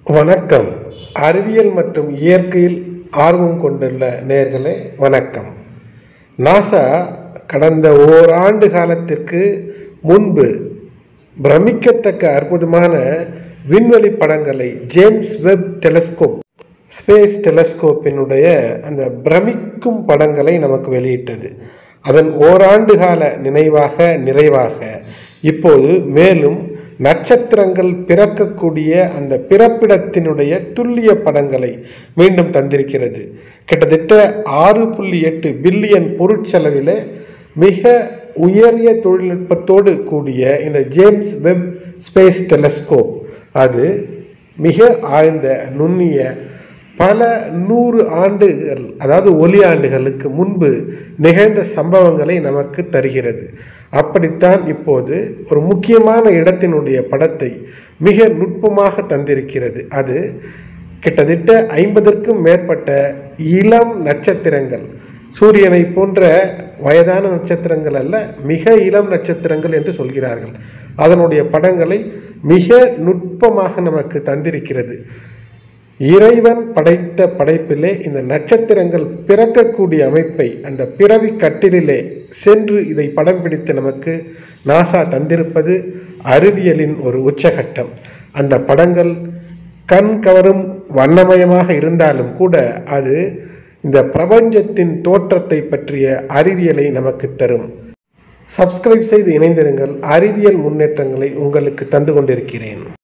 வணக்கம் அறிவியல் மற்றும் இயற்கையில் ஆர்வம் கொண்டுள்ள நேர்களே வணக்கம் நாசா கடந்த ஓராண்டு காலத்திற்கு முன்பு பிரமிக்கத்தக்க அற்புதமான விண்வெளி படங்களை ஜேம்ஸ் வெப் டெலஸ்கோப் ஸ்பேஸ் டெலஸ்கோப்பினுடைய அந்த பிரமிக்கும் படங்களை நமக்கு வெளியிட்டது அதன் ஓராண்டு கால நினைவாக நிறைவாக இப்போது மேலும் நட்சத்திரங்கள் பிறக்கக்கூடிய அந்த பிறப்பிடத்தினுடைய துல்லிய படங்களை மீண்டும் தந்திருக்கிறது கிட்டத்தட்ட ஆறு புள்ளி எட்டு பில்லியன் பொருட்செலவில் மிக உயரிய தொழில்நுட்பத்தோடு கூடிய இந்த ஜேம்ஸ் வெப் ஸ்பேஸ் டெலஸ்கோப் அது மிக ஆழ்ந்த நுண்ணிய பல நூறு ஆண்டுகள் அதாவது ஒலி ஆண்டுகளுக்கு முன்பு நிகழ்ந்த சம்பவங்களை நமக்கு தருகிறது அப்படித்தான் இப்போது ஒரு முக்கியமான இடத்தினுடைய படத்தை மிக நுட்பமாக தந்திருக்கிறது அது கிட்டத்தட்ட ஐம்பதற்கும் மேற்பட்ட இளம் நட்சத்திரங்கள் சூரியனை போன்ற வயதான நட்சத்திரங்கள் அல்ல மிக இளம் நட்சத்திரங்கள் என்று சொல்கிறார்கள் அதனுடைய படங்களை மிக நுட்பமாக நமக்கு தந்திருக்கிறது இறைவன் படைத்த படைப்பிலே இந்த நட்சத்திரங்கள் பிறக்கக்கூடிய அமைப்பை அந்த பிறவி கட்டிலே சென்று இதை படம் பிடித்து நமக்கு நாசா தந்திருப்பது அறிவியலின் ஒரு உச்சகட்டம் அந்த படங்கள் கண் கவரும் வண்ணமயமாக இருந்தாலும் கூட அது இந்த பிரபஞ்சத்தின் தோற்றத்தை பற்றிய அறிவியலை நமக்கு தரும் சப்ஸ்கிரைப் செய்து இணைந்திருங்கள் அறிவியல் முன்னேற்றங்களை உங்களுக்கு தந்து கொண்டிருக்கிறேன்